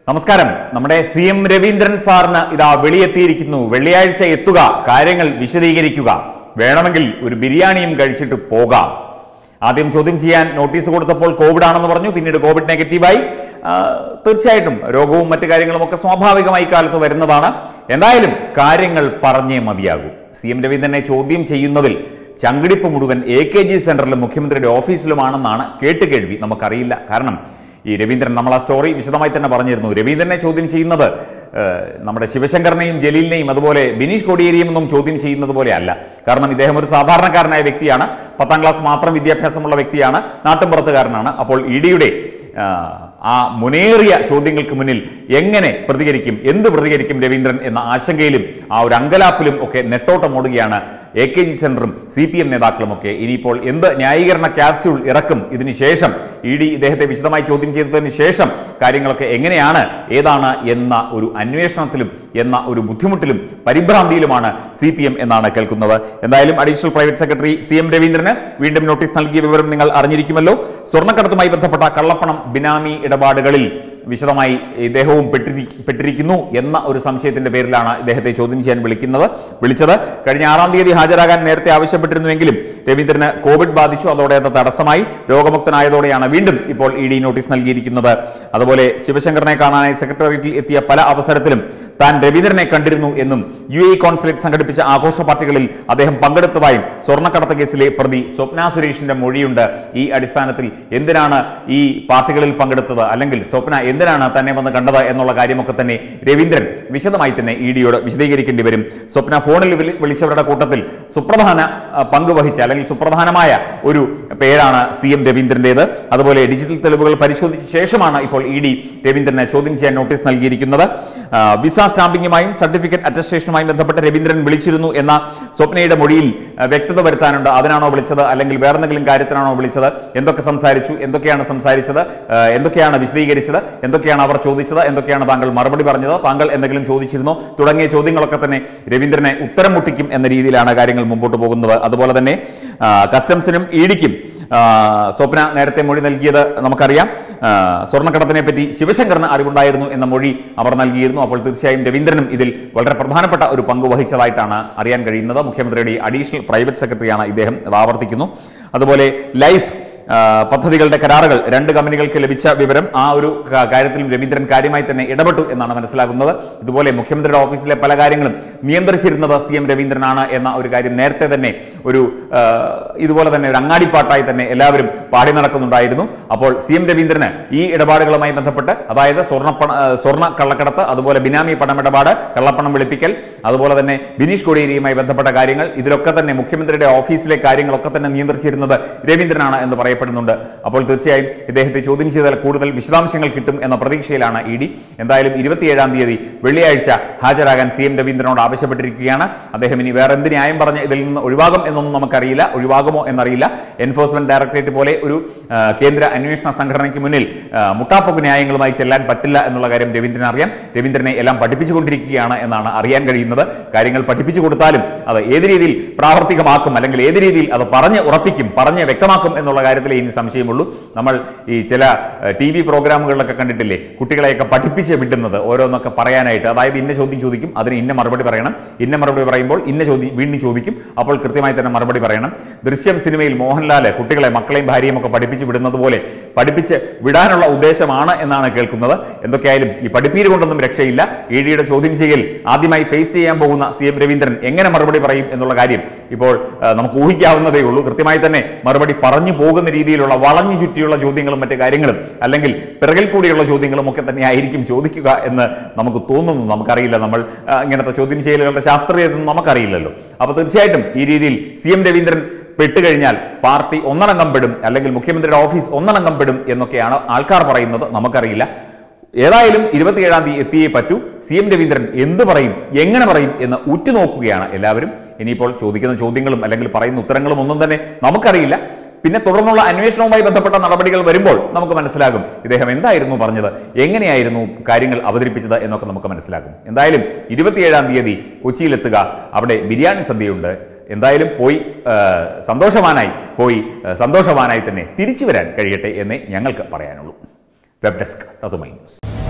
നമസ്കാരം നമ്മുടെ C M Raveendran സാറിന് ഇതാ വെളിയെത്തിയിരിക്കുന്നു വെള്ളിയാഴ്ച എത്തുക കാര്യങ്ങൾ വിശദീകരിക്കുക വേണമെങ്കിൽ ഒരു ബിരിയാണിയും കഴിച്ചിട്ട് പോകാം ആദ്യം ചോദ്യം ചെയ്യാൻ നോട്ടീസ് കൊടുത്തപ്പോൾ കോവിഡ് ആണെന്ന് പറഞ്ഞു പിന്നീട് കോവിഡ് നെഗറ്റീവായി ആ, തീർച്ചയായിട്ടും രോഗവും മറ്റു കാര്യങ്ങളും ഒക്കെ സ്വാഭാവികമായി കാലത്ത് വരുന്നതാണ് എന്തായാലും കാര്യങ്ങൾ പറഞ്ഞേ മതിയാകൂ സി എം രവീന്ദ്രനെ ചോദ്യം ചെയ്യുന്നതിൽ ചങ്കിടിപ്പ് മുഴുവൻ എ കെ ജി സെന്ററിലും മുഖ്യമന്ത്രിയുടെ ഓഫീസിലുമാണെന്നാണ് കേട്ടുകേൾവി നമുക്കറിയില്ല കാരണം ഈ രവീന്ദ്രൻ നമ്മൾ ആ സ്റ്റോറി വിശദമായി തന്നെ പറഞ്ഞിരുന്നു രവീന്ദ്രനെ ചോദ്യം ചെയ്യുന്നത് ഏഹ്, നമ്മുടെ ശിവശങ്കറിനെയും ജലീലിനെയും അതുപോലെ ബിനീഷ് കോടിയേരിയും ഒന്നും ചോദ്യം ചെയ്യുന്നത് പോലെ അല്ല കാരണം ഇദ്ദേഹം ഒരു സാധാരണക്കാരനായ വ്യക്തിയാണ് പത്താം ക്ലാസ് മാത്രം വിദ്യാഭ്യാസമുള്ള വ്യക്തിയാണ് നാട്ടുംപുറത്തുകാരനാണ് അപ്പോൾ ഇ ഡിയുടെ ആ മുനേറിയ ചോദ്യങ്ങൾക്ക് മുന്നിൽ എങ്ങനെ പ്രതികരിക്കും എന്ത് പ്രതികരിക്കും രവീന്ദ്രൻ എന്ന ആശങ്കയിലും ആ ഒരു അങ്കലാപ്പിലും ഒക്കെ നെട്ടോട്ടമോടുകയാണ് എ കെ ജി സെന്ററും സി പി എം നേതാക്കളും ഒക്കെ ഇനിയിപ്പോൾ എന്ത് ന്യായീകരണ ക്യാപ്സ്യൂൾ ഇറക്കും ഇതിന് ശേഷം ഇ ഡി ഇദ്ദേഹത്തെ വിശദമായി ചോദ്യം ചെയ്തതിന് ശേഷം കാര്യങ്ങളൊക്കെ എങ്ങനെയാണ് ഏതാണ് എന്ന ഒരു അന്വേഷണത്തിലും എന്ന ഒരു ബുദ്ധിമുട്ടിലും പരിഭ്രാന്തിയിലുമാണ് സി പി എം എന്നാണ് കേൾക്കുന്നത് എന്തായാലും additional private secretary C M രവീന്ദ്രന് വീണ്ടും നോട്ടീസ് നൽകിയ വിവരം നിങ്ങൾ അറിഞ്ഞിരിക്കുമല്ലോ സ്വർണ്ണക്കടത്തുമായി ബന്ധപ്പെട്ട കള്ളപ്പണം ബിനാമി ഇടപാടുകളിൽ വിശദമായി ഇദ്ദേഹവും പെട്ടിരി പെട്ടിരിക്കുന്നു എന്ന ഒരു സംശയത്തിന്റെ പേരിലാണ് ഇദ്ദേഹത്തെ ചോദ്യം ചെയ്യാൻ വിളിക്കുന്നത് വിളിച്ചത് കഴിഞ്ഞ ആറാം തീയതി ഹാജരാകാൻ നേരത്തെ ആവശ്യപ്പെട്ടിരുന്നുവെങ്കിലും രവീന്ദ്രന് കോവിഡ് ബാധിച്ചു അതോടെ അത് തടസ്സമായി രോഗമുക്തനായതോടെയാണ് വീണ്ടും ഇപ്പോൾ ഇ ഡി നോട്ടീസ് നൽകിയിരിക്കുന്നത് അതുപോലെ ശിവശങ്കറിനെ കാണാനായി സെക്രട്ടേറിയറ്റിൽ എത്തിയ പല അവസരത്തിലും താൻ രവീന്ദ്രനെ കണ്ടിരുന്നു എന്നും യു എ കോൺസുലേറ്റ് സംഘടിപ്പിച്ച ആഘോഷ പാർട്ടികളിൽ അദ്ദേഹം പങ്കെടുത്തതായും സ്വർണ്ണക്കടത്ത് കേസിലെ പ്രതി സ്വപ്ന സുരേഷിന്റെ മൊഴിയുണ്ട് ഈ അടിസ്ഥാനത്തിൽ എന്തിനാണ് ഈ പാർട്ടികളിൽ പങ്കെടുത്തത് അല്ലെങ്കിൽ സ്വപ്ന എന്തിനാണ് തന്നെ വന്ന് കണ്ടത് എന്നുള്ള കാര്യമൊക്കെ തന്നെ രവീന്ദ്രൻ വിശദമായി തന്നെ ഇ ഡിയോട് വിശദീകരിക്കേണ്ടി വരും സ്വപ്ന ഫോണിൽ വിളി- വിളിച്ചവരുടെ കൂട്ടത്തിൽ സുപ്രധാന ആ, പങ്ക് വഹിച്ച അല്ലെങ്കിൽ സുപ്രധാനമായ ഒരു പേരാണ് സി എം രവീന്ദ്രന്റേത് അതുപോലെ ഡിജിറ്റൽ തെളിവുകൾ പരിശോധിച്ച ശേഷമാണ് ഇപ്പോൾ ഇ ഡി രവീന്ദ്രനെ ചോദ്യം ചെയ്യാൻ നോട്ടീസ് നൽകിയിരിക്കുന്നത് ആ, വിസ സ്റ്റാമ്പിങ്ങുമായും സർട്ടിഫിക്കറ്റ് അറ്റസ്റ്റേഷനുമായും ബന്ധപ്പെട്ട് രവീന്ദ്രൻ വിളിച്ചിരുന്നു എന്ന സ്വപ്നയുടെ മൊഴിയിൽ ആ, വ്യക്തത വരുത്താനുണ്ട് അതിനാണോ വിളിച്ചത് അല്ലെങ്കിൽ വേറെന്തെങ്കിലും കാര്യത്തിനാണോ വിളിച്ചത് എന്തൊക്കെ സംസാരിച്ചു എന്തൊക്കെയാണ് സംസാരിച്ചത് ആ, എന്തൊക്കെയാണ് വിശദീകരിച്ചത് എന്തൊക്കെയാണ് അവർ ചോദിച്ചത് എന്തൊക്കെയാണ് താങ്കൾ മറുപടി പറഞ്ഞത് താങ്കൾ എന്തെങ്കിലും ചോദിച്ചിരുന്നോ തുടങ്ങിയ ചോദ്യങ്ങളൊക്കെ തന്നെ രവീന്ദ്രനെ ഉത്തരം മുട്ടിക്കും എന്ന രീതിയിലാണ് കാര്യങ്ങൾ മുമ്പോട്ട് പോകുന്നത് അതുപോലെ തന്നെ ആ, കസ്റ്റംസിനും ഇ ഡിക്കും സ്വപ്ന നേരത്തെ മൊഴി നൽകിയത് നമുക്കറിയാം ആ, സ്വർണ്ണക്കടത്തിനെ പറ്റി ശിവശങ്കറിന് അറിവുണ്ടായിരുന്നു എന്ന മൊഴി അവർ നൽകിയിരുന്നു അപ്പോൾ തീർച്ചയായും രവീന്ദ്രനും ഇതിൽ വളരെ പ്രധാനപ്പെട്ട ഒരു പങ്ക് വഹിച്ചതായിട്ടാണ് അറിയാൻ കഴിയുന്നത് മുഖ്യമന്ത്രിയുടെ അഡീഷണൽ പ്രൈവറ്റ് സെക്രട്ടറിയാണ് ഇദ്ദേഹം അത് ആവർത്തിക്കുന്നു അതുപോലെ ലൈഫ് ആ, പദ്ധതികളുടെ കരാറുകൾ രണ്ട് കമ്പനികൾക്ക് ലഭിച്ച വിവരം ആ ഒരു ക- കാര്യത്തിലും രവീന്ദ്രൻ കാര്യമായി തന്നെ ഇടപെട്ടു എന്നാണ് മനസ്സിലാകുന്നത് ഇതുപോലെ മുഖ്യമന്ത്രിയുടെ ഓഫീസിലെ പല കാര്യങ്ങളും നിയന്ത്രിച്ചിരുന്നത് സി എം രവീന്ദ്രനാണ് എന്ന ഒരു കാര്യം നേരത്തെ തന്നെ ഒരു ആ, ഇതുപോലെ തന്നെ ഒരു അങ്ങാടിപ്പാട്ടായി തന്നെ എല്ലാവരും പാടി നടക്കുന്നുണ്ടായിരുന്നു അപ്പോൾ സി എം രവീന്ദ്രന് ഈ ഇടപാടുകളുമായി ബന്ധപ്പെട്ട് അതായത് സ്വർണ്ണപ്പണ ആ, സ്വർണ്ണ കള്ളക്കടത്ത് അതുപോലെ ബിനാമി പണമിടപാട് കള്ളപ്പണം വെളുപ്പിക്കൽ അതുപോലെ തന്നെ ബിനീഷ് കോടിയേരിയുമായി ബന്ധപ്പെട്ട കാര്യങ്ങൾ ഇതിലൊക്കെ തന്നെ മുഖ്യമന്ത്രിയുടെ ഓഫീസിലെ കാര്യങ്ങളൊക്കെ തന്നെ നിയന്ത്രിച്ചിരുന്നത് രവീന്ദ്രനാണ് എന്ന് പറയപ്പെടുന്നുണ്ട് അപ്പോൾ തീർച്ചയായും ഇദ്ദേഹത്തെ ചോദ്യം ചെയ്താൽ കൂടുതൽ വിശദാംശങ്ങൾ കിട്ടും എന്ന പ്രതീക്ഷയിലാണ് ഇ ഡി എന്തായാലും ഇരുപത്തിയേഴാം തീയതി വെള്ളിയാഴ്ച ഹാജരാകാൻ സി എം രവീന്ദ്രനോട് ആവശ്യപ്പെട്ടിരിക്കുകയാണ് അദ്ദേഹം ഇനി വേറെ എന്ത് ന്യായം പറഞ്ഞ് ഇതിൽ നിന്ന് ഒഴിവാകും എന്നൊന്നും നമുക്കറിയില്ല ഒഴിവാകുമോ എന്നറിയില്ല എൻഫോഴ്സ്മെന്റ് ഡയറക്ടറേറ്റ് പോലെ ഒരു ആ, കേന്ദ്ര അന്വേഷണ സംഘടനയ്ക്ക് മുന്നിൽ ആ, മുട്ടാപ്പൊക്ക് ന്യായങ്ങളുമായി ചെല്ലാൻ പറ്റില്ല എന്നുള്ള കാര്യം രവീന്ദ്രൻ അറിയാം രവീന്ദ്രനെ എല്ലാം പഠിപ്പിച്ചുകൊണ്ടിരിക്കുകയാണ് എന്നാണ് അറിയാൻ കഴിയുന്നത് കാര്യങ്ങൾ പഠിപ്പിച്ചു കൊടുത്താലും അത് ഏത് രീതിയിൽ പ്രാവർത്തികമാക്കും അല്ലെങ്കിൽ ഏത് രീതിയിൽ അത് പറഞ്ഞ് ഉറപ്പിക്കും പറഞ്ഞ് വ്യക്തമാക്കും എന്നുള്ള കാര്യത്തിലേ ഇനി സംശയമുള്ളൂ നമ്മൾ ഈ ചില ടി വി പ്രോഗ്രാമുകളിലൊക്കെ കണ്ടിട്ടില്ലേ കുട്ടികളെയൊക്കെ പഠിപ്പിച്ച് വിടുന്നത് ഓരോന്നൊക്കെ പറയാനായിട്ട് അതായത് ഇന്ന ചോദ്യം ചോദിക്കും അതിന് ഇന്ന മറുപടി പറയണം ഇന്ന മറുപടി പറയുമ്പോൾ ഇന്ന ചോദ്യം വീണ്ടും ചോദിക്കും അപ്പോൾ കൃത്യമായി തന്നെ മറുപടി പറയണം ദൃശ്യം സിനിമയിൽ മോഹൻലാൽ കുട്ടികളെ മക്കളെയും ഭാര്യയും ഒക്കെ പഠിപ്പിച്ച് വിടുന്നത് പോലെ പഠിപ്പിച്ച് വിടാനുള്ള ഉദ്ദേശമാണ് എന്നാണ് കേൾക്കുന്നത് എന്തൊക്കെയായാലും ഈ പഠിപ്പീര് കൊണ്ടൊന്നും രക്ഷയില്ല ഇ ഡിയുടെ ചോദ്യം ചെയ്യൽ ആദ്യമായി ഫേസ് ചെയ്യാൻ പോകുന്ന സി എം രവീന്ദ്രൻ എങ്ങനെ മറുപടി പറയും എന്നുള്ള കാര്യം ഇപ്പോൾ ആ, നമുക്ക് ഊഹിക്കാവുന്നതേ ഉള്ളൂ കൃത്യമായി തന്നെ മറുപടി പറഞ്ഞു പോകുന്ന രീതിയിലുള്ള വളഞ്ഞു ചുറ്റിയുള്ള ചോദ്യങ്ങളും മറ്റു കാര്യങ്ങളും അല്ലെങ്കിൽ പിറകിൽ കൂടിയുള്ള ചോദ്യങ്ങളും ഒക്കെ തന്നെ ആയിരിക്കും ചോദിക്കുക എന്ന് നമുക്ക് തോന്നുന്നു നമുക്കറിയില്ല നമ്മൾ ആ, ഇങ്ങനത്തെ ചോദ്യം ചെയ്യലുകളുടെ ശാസ്ത്രീയതൊന്നും നമുക്കറിയില്ലല്ലോ അപ്പോൾ തീർച്ചയായിട്ടും ഈ രീതിയിൽ സി എം രവീന്ദ്രൻ പെട്ടുകഴിഞ്ഞാൽ പാർട്ടി ഒന്നടങ്കം പെടും അല്ലെങ്കിൽ മുഖ്യമന്ത്രിയുടെ ഓഫീസ് ഒന്നടങ്കം പെടും എന്നൊക്കെയാണ് ആൾക്കാർ പറയുന്നത് നമുക്കറിയില്ല ഏതായാലും ഇരുപത്തിയേഴാം തീയതി എത്തിയേ പറ്റൂ സി എം രവീന്ദ്രൻ എന്ത് പറയും എങ്ങനെ പറയും എന്ന് ഉറ്റുനോക്കുകയാണ് എല്ലാവരും ഇനിയിപ്പോൾ ചോദിക്കുന്ന ചോദ്യങ്ങളും അല്ലെങ്കിൽ പറയുന്ന ഉത്തരങ്ങളും ഒന്നും തന്നെ നമുക്കറിയില്ല പിന്നെ തുടർന്നുള്ള അന്വേഷണവുമായി ബന്ധപ്പെട്ട നടപടികൾ വരുമ്പോൾ നമുക്ക് മനസ്സിലാകും ഇദ്ദേഹം എന്തായിരുന്നു പറഞ്ഞത് എങ്ങനെയായിരുന്നു കാര്യങ്ങൾ അവതരിപ്പിച്ചത് എന്നൊക്കെ നമുക്ക് മനസ്സിലാകും എന്തായാലും ഇരുപത്തിയേഴാം തീയതി കൊച്ചിയിലെത്തുക അവിടെ ബിരിയാണി സദ്യയുണ്ട് എന്തായാലും പോയി ആ, സന്തോഷവാനായി പോയി ആ, സന്തോഷവാനായി തന്നെ തിരിച്ചു വരാൻ കഴിയട്ടെ എന്നേ ഞങ്ങൾക്ക് പറയാനുള്ളൂ വെബ് ഡെസ്ക് തതുമൈ ന്യൂസ്